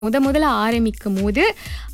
முத முதல்ல ஆரம்பிக்கும் போது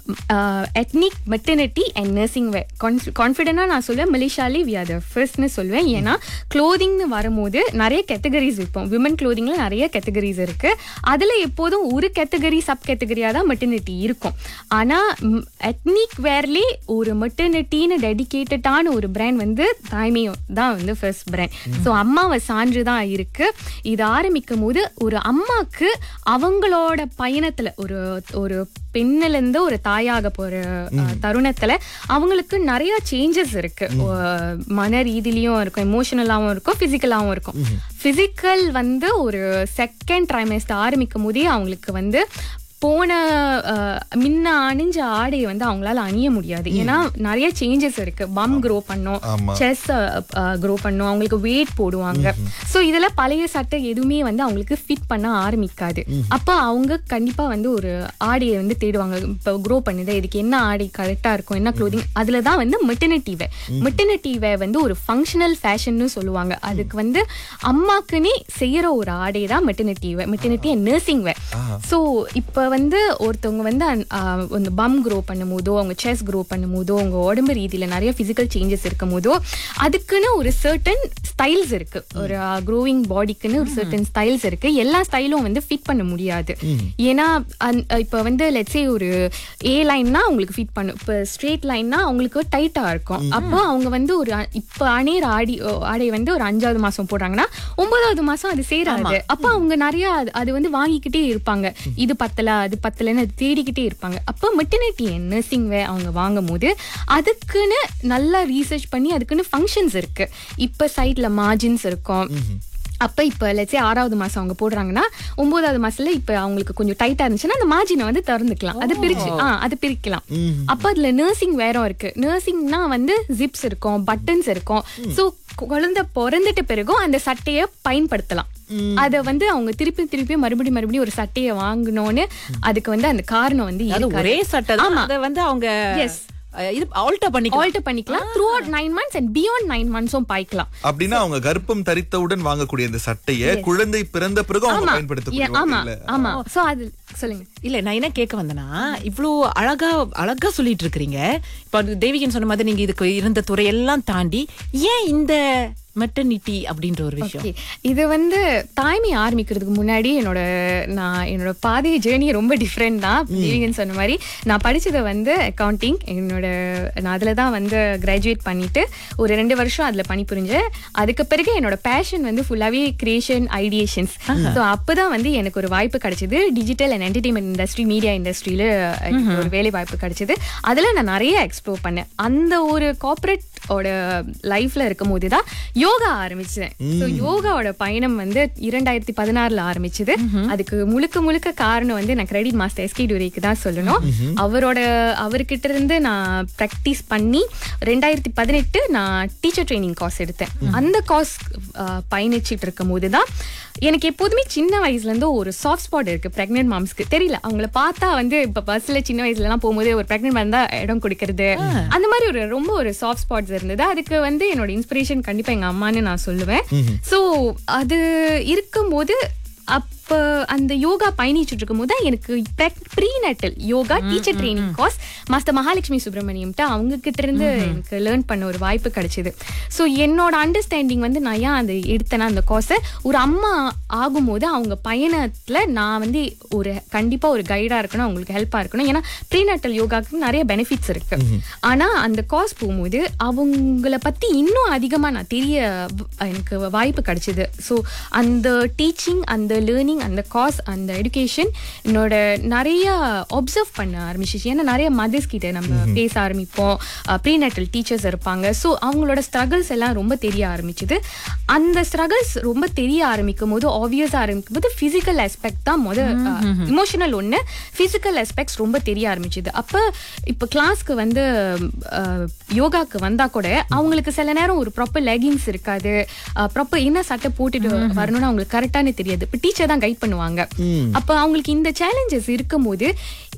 ethnic maternity and nursing wear கான்ஃபிடென்ட்டாக நான் சொல்லுவேன் மலேசியாலே வி ஆர் த ஃபர்ஸ்ட்னு சொல்லுவேன் ஏன்னா க்ளோதிங்னு வரும்போது நிறைய கேட்டகரிஸ் விற்போம் விமன் க்ளோதிங்கில் நிறைய கேட்டகரிஸ் இருக்கு அதில் எப்போதும் ஒரு கேட்டகரி சப் கேட்டகரியாக தான் மெட்டர்னிட்டி இருக்கும் ஆனால் எத்னிக் வேர்லே ஒரு மெட்டர்னிட்டின்னு டெடிக்கேட்டடான ஒரு பிராண்ட் வந்து தாய்மையும் தான் வந்து ஃபர்ஸ்ட் பிராண்ட் ஸோ அம்மாவை சான்று தான் இருக்கு இது ஆரம்பிக்கும் போது ஒரு அம்மாக்கு அவங்களோட பயணத்துல ஒரு ஒரு பெண்ணுல இருந்து ஒரு தாயாக போற அஹ், தருணத்துல அவங்களுக்கு நிறைய சேஞ்சஸ் இருக்கு அஹ், மன ரீதியிலயும் இருக்கும் எமோஷனலாவும் இருக்கும் பிசிக்கலாவும் இருக்கும் பிசிக்கல் வந்து ஒரு செகண்ட் ட்ரைமஸ்டர் ஆரம்பிக்கும் போதே அவங்களுக்கு வந்து போன அஹ், முன்ன அணிஞ்ச ஆடையை வந்து அவங்களால அணிய முடியாது ஏன்னா நிறைய சேஞ்சஸ் இருக்கு பம் க்ரோ பண்ணும் ஆமா. செஸ் க்ரோ பண்ணும் அவங்களுக்கு வெயிட் போடுவாங்க ஸோ இதில் பழைய சட்டை எதுவுமே வந்து அவங்களுக்கு ஃபிட் பண்ண ஆரம்பிக்காது அப்போ அவங்க கண்டிப்பாக வந்து ஒரு ஆடையை வந்து தேடுவாங்க இப்போ க்ரோ பண்ணுது இதுக்கு என்ன ஆடை கரெக்டாக இருக்கும் என்ன க்ளோதிங் அதில் தான் வந்து மெட்டர்னிட்டி வே மெட்டர்னிட்டி வே வந்து ஒரு ஃபங்க்ஷனல் ஃபேஷன்னு சொல்லுவாங்க அதுக்கு வந்து அம்மாக்குன்னே செய்யற ஒரு ஆடை தான் maternity wear maternity and nursing wear so இப்போ வந்து ஒருத்தவங்க வந்து அந்த, ஆ, அந்த பம் க்ரோ பண்ணும் போதோ அவங்க செஸ் க்ரோ பண்ணும் போதோ அவங்க உடம்பு ரீதியில் நிறைய ஃபிசிக்கல் சேஞ்சஸ் இருக்கும் போதோ அதுக்குன்னு ஒரு சர்டன் ஸ்டைல்ஸ் இருக்கு ஒரு க்ரோவிங் பாடிக்குன்னு ஒரு சர்டன் ஸ்டைல்ஸ் இருக்கு எல்லா ஸ்டைலும் வந்து ஃபிட் பண்ண முடியாது ஏன்னா இப்போ வந்து லெட்ஸே ஒரு ஏ லைன்னா அவங்களுக்கு ஃபிட் பண்ணும் இப்போ ஸ்ட்ரெயிட் லைன்னா அவங்களுக்கு டைட்டாக இருக்கும் அப்போ அவங்க வந்து ஒரு அ- இப்போ அணையிற ஆடி ஓ, ஆடை வந்து ஒரு அஞ்சாவது மாசம் போடுறாங்கன்னா ஒன்பதாவது மாசம் அது சேராது அப்போ அவங்க நிறைய அது- அது வந்து வாங்கிக்கிட்டே இருப்பாங்க இது பத்தல அது பத்தலன்னு அது தேடிக்கிட்டே இருப்பாங்க அப்போ மெட்டர்னிட்டி நர்சிங் வே அவங்க வாங்கும் போது அதுக்குன்னு நல்லா ரீசர்ச் பண்ணி அதுக்குன்னு ஃபங்க்ஷன்ஸ் இருக்கு இப்போ சைட்ல மார்ஜின்ஸ் இருக்கும் அப்ப இப்ப லட்சே ஆறாவது மாசம் அவங்க போடுறாங்கன்னா ஒன்பதாவது மாசத்துல இப்ப அவங்களுக்கு கொஞ்சம் டைட்டா இருந்துச்சுன்னா அந்த மார்ஜினை வந்து திறந்துக்கலாம் அது பிரிச்சு ஆ அது பிரிக்கலாம் அப்ப அதுல நர்சிங் வேற இருக்கு நர்சிங்னா வந்து ஜிப்ஸ் இருக்கும் பட்டன்ஸ் இருக்கும் சோ குழந்தை பிறந்துட்ட பிறகும் அந்த சட்டையை பயன்படுத்தலாம் அத வந்து அவங்க திருப்பி திருப்பி மறுபடியும் மறுபடியும் ஒரு சட்டையை வாங்கணும்னு அதுக்கு வந்து அந்த காரணம் வந்து அது இருக்காது. ஒரே சட்டை தான் ஆமா. அதை வந்து அவங்க Yes. அஹ், இது ஆல்டர் பண்ணிக்கலாம் ஆல்டர் பண்ணிக்கலாம் throughout nine months and beyond nine மந்த்ஸும் பாய்க்கலாம் அப்படின்னா அவங்க கர்ப்பம் தரித்தவுடன் வாங்கக்கூடிய இந்த சட்டைய குழந்தை பிறந்த பிறகு அவங்க ஆமா பயன்படுத்தக்கூடிய Yeah, ஆமா வகையில. ஆமா சோ அது சொல்லுங்க இல்ல நான் என்ன கேட்க வந்தேன்னா இவ்ளோ அழகா அழகா சொல்லிட்டு இருக்கிறீங்க இப்ப அது தேவிகன் சொன்ன மாதிரி நீங்க இதுக்கு இருந்த துறையெல்லாம் தாண்டி ஏன் இந்த மெட்டர்னிட்டி அப்படின்ற ஒரு விஷயம் Okay. இது வந்து தாய்மை ஆரம்பிக்கிறதுக்கு முன்னாடி என்னோட நான் என்னோட பாதை ஜேர்னி ரொம்ப டிஃப்ரெண்ட் தான் தேவிகன் சொன்ன மாதிரி நான் படிச்சது வந்து அக்கவுண்டிங் என்னோட நான் அதில் தான் வந்து கிராஜுவேட் பண்ணிட்டு ஒரு ரெண்டு வருஷம் அதில் பணிபுரிஞ்சேன் அதுக்கு பிறகு என்னோட பேஷன் வந்து ஃபுல்லாகவே கிரியேஷன் ஐடியேஷன்ஸ் ஸோ அப்போ தான் வந்து எனக்கு ஒரு வாய்ப்பு கிடைச்சது digital and entertainment industry media இண்டஸ்ட்ரியில் ஒரு வேலை வாய்ப்பு கிடைச்சது அதில் நான் நிறைய எக்ஸ்ப்ளோர் பண்ணேன் அந்த ஒரு கார்ப்பரேட் ஓட லைஃப்ல இருக்கும் போது தான் யோகா ஆரம்பிச்சேன் ஸோ யோகாவோட பயணம் வந்து இரண்டாயிரத்தி பதினாறுல ஆரம்பிச்சது அதுக்கு முழுக்க முழுக்க காரணம் வந்து நான் கிரெடிட் மாஸ்டர் எஸ்கே டூரிக்கு தான் சொல்லணும் அவரோட அவர்கிட்ட இருந்து நான் ப்ராக்டிஸ் பண்ணி ரெண்டாயிரத்தி பதினெட்டு நான் டீச்சர் ட்ரைனிங் கார்ஸ் எடுத்தேன் அந்த கார்ஸ் பயணிச்சிட்டு இருக்கும் போது தான் எனக்கு எப்போதுமே சின்ன வயசுல இருந்து ஒரு சாஃப்ட் ஸ்பாட் இருக்கு பிரெக்னென்ட் மாம்ஸ்க்கு தெரியல அவங்கள பார்த்தா வந்து இப்ப பஸ்ல சின்ன வயசுல எல்லாம் போகும்போது ஒரு பிரெக்னென்ட் இருந்தா இடம் கொடுக்கறது அந்த மாதிரி ஒரு ரொம்ப ஒரு சாஃப்ட் ஸ்பாட்ஸ் இருந்தது அதுக்கு வந்து என்னோட இன்ஸ்பிரேஷன் கண்டிப்பா எங்க அம்மான்னு நான் சொல்லுவேன் சோ அது இருக்கும்போது அப்ப அந்த யோகா பயணிச்சுட்டு இருக்கும் போது தான் எனக்கு prenatal yoga teacher training course master Mahalakshmi சுப்பிரமணியம்ட்ட அவங்க கிட்ட இருந்து எனக்கு லேர்ன் பண்ண ஒரு வாய்ப்பு கிடைச்சது ஸோ என்னோட அண்டர்ஸ்டாண்டிங் வந்து நான் ஏன் அதை எடுத்தேன்னா அந்த கோர்ஸை ஒரு அம்மா ஆகும்போது அவங்க பயணத்துல நான் வந்து ஒரு கண்டிப்பா ஒரு கைடா இருக்கணும் அவங்களுக்கு ஹெல்ப்பா இருக்கணும் ஏன்னா ப்ரீநட்டல் யோகாக்கு நிறைய பெனிஃபிட்ஸ் இருக்கு ஆனா அந்த கோர்ஸ் போகும்போது அவங்கள பத்தி இன்னும் அதிகமா நான் தெரிய வ- எனக்கு வாய்ப்பு கிடைச்சது ஸோ அந்த டீச்சிங் அந்த லேர்னிங் அந்த காஸ் அந்த எடுகேஷன் என்னோட நிறைய ஒப்சர்வ் பண்ண ஆரம்பிச்சிச்சு ஏன்னா நிறைய மதர்ஸ் கிட்ட நம்ம பேச ஆரம்பிப்போம் ப்ரீநட்டல் டீச்சர்ஸ் இருப்பாங்க ஸோ அவங்களோட ஸ்ட்ரகிள்ஸ் எல்லாம் ரொம்ப தெரிய ஆரம்பிச்சது அந்த ஸ்ட்ரகிள்ஸ் ரொம்ப தெரிய ஆரம்பிக்கும் போது ஆப்வியஸாக ஆரம்பிக்கும் போது ஃபிசிக்கல் ஆஸ்பெக்ட் தான் முத இமோஷனல் ஒன்று ஃபிசிக்கல் ஆஸ்பெக்ட்ஸ் ரொம்ப தெரிய ஆரம்பிச்சது அப்போ இப்போ கிளாஸ்க்கு வந்து அஹ், யோகாக்கு வந்தா கூட அவங்களுக்கு சில நேரம் ஒரு ப்ராப்பர் லெகிங்ஸ் இருக்காது ப்ராப்பர் என்ன சட்டை போட்டுட்டு வரணும்னு அவங்களுக்கு கரெக்டானு தெரியாது இப்போ டீச்சர் தான் கைட் பண்ணுவாங்க அப்போ அவங்களுக்கு இந்த சேலஞ்சஸ் இருக்கும்போது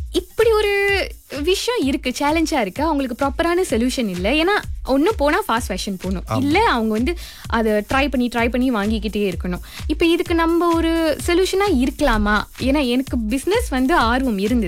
இப்படி ஒரு விஷயம் இருக்கு சேலஞ்சா இருக்கு அவங்களுக்கு ப்ராப்பரான சொல்யூஷன் இல்லை ஏன்னா ஒண்ணு போனா ஃபாஸ்ட் ஃபேஷன் போகணும் இல்ல அவங்க வந்து அதை ட்ரை பண்ணி ட்ரை பண்ணி வாங்கிக்கிட்டே இருக்கணும் இப்போ இதுக்கு நம்ம ஒரு சொல்யூஷனா இருக்கலாமா ஏன்னா எனக்கு பிசினஸ் வந்து ஆர்வம் இருந்தது